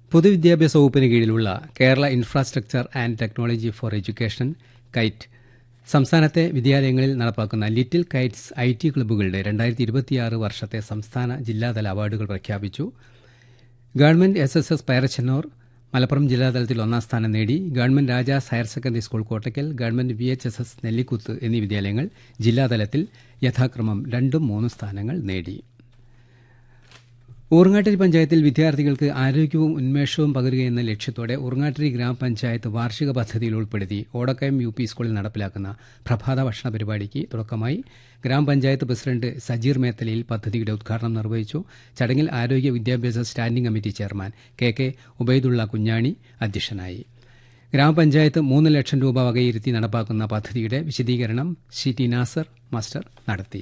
പൊതുവിദ്യാഭ്യാസ വകുപ്പിന് കീഴിലുള്ള Kerala infrastructure and technology for education kite സംസ്ഥാനത്തെ വിദ്യാലയങ്ങളിൽ നടപ്പാക്കുന്ന ലിറ്റിൽ കൈറ്റ്സ് ഐ ടി ക്ലബ്ബുകളുടെ രണ്ടായിരത്തി ഇരുപത്തിയാറ് വർഷത്തെ സംസ്ഥാന ജില്ലാതല അവാർഡുകൾ പ്രഖ്യാപിച്ചു government S S S Payarachannur Malappuram ജില്ലാതലത്തിൽ ഒന്നാം സ്ഥാനം നേടി government Rajas higher secondary school Kottakkal government V H S S Nellikuthu എന്നീ വിദ്യാലയങ്ങൾ ജില്ലാതലത്തിൽ യഥാക്രമം രണ്ടും മൂന്നും സ്ഥാനങ്ങൾ നേടി ഊർങ്ങാട്ടിരി പഞ്ചായത്തിൽ വിദ്യാർത്ഥികൾക്ക് ആരോഗ്യവും ഉന്മേഷവും പകരുകയെന്ന ലക്ഷ്യത്തോടെ ഊർങ്ങാട്ടിരി ഗ്രാമപഞ്ചായത്ത് വാർഷിക പദ്ധതിയിൽ ഉൾപ്പെടുത്തി ഓടക്കയം യു പി സ്കൂളിൽ നടപ്പിലാക്കുന്ന പ്രഭാത ഭക്ഷണ പരിപാടിക്ക് തുടക്കമായി ഗ്രാമപഞ്ചായത്ത് പ്രസിഡന്റ് സജീർ മേത്തലയിൽ പദ്ധതിയുടെ ഉദ്ഘാടനം നിർവഹിച്ചു ചടങ്ങിൽ ആരോഗ്യ വിദ്യാഭ്യാസ standing committee chairman K K Ubaidulla Kunhani അധ്യക്ഷനായി ഗ്രാമപഞ്ചായത്ത് മൂന്ന് ലക്ഷം രൂപ വകയിരുത്തി നടപ്പാക്കുന്ന പദ്ധതിയുടെ വിശദീകരണം സി ടി നാസർ മാസ്റ്റർ നടത്തി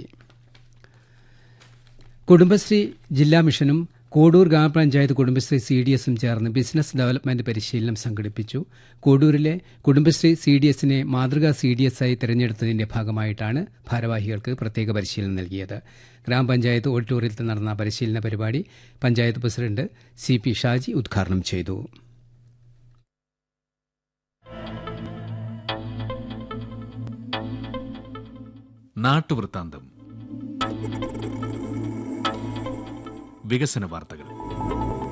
കുടുംബശ്രീ ജില്ലാ മിഷനും കോഡൂർ ഗ്രാമപഞ്ചായത്ത് കുടുംബശ്രീ സി ഡി എസും ചേർന്ന് ബിസിനസ് ഡെവലപ്മെന്റ് പരിശീലനം സംഘടിപ്പിച്ചു കോഡൂരിലെ കുടുംബശ്രീ സി ഡി എസിനെ മാതൃകാ സി ഡി എസ് ആയി തെരഞ്ഞെടുത്തതിന്റെ ഭാഗമായിട്ടാണ് ഭാരവാഹികൾക്ക് പ്രത്യേക പരിശീലനം നൽകിയത് ഗ്രാമപഞ്ചായത്ത് ഓഡിറ്റോറിയത്തിൽ നടന്ന പരിശീലന പരിപാടി panchayat president C P Shaji ഉദ്ഘാടനം ചെയ്തു നാട്ടുവൃത്താന്തം വികസന വാർത്തകൾ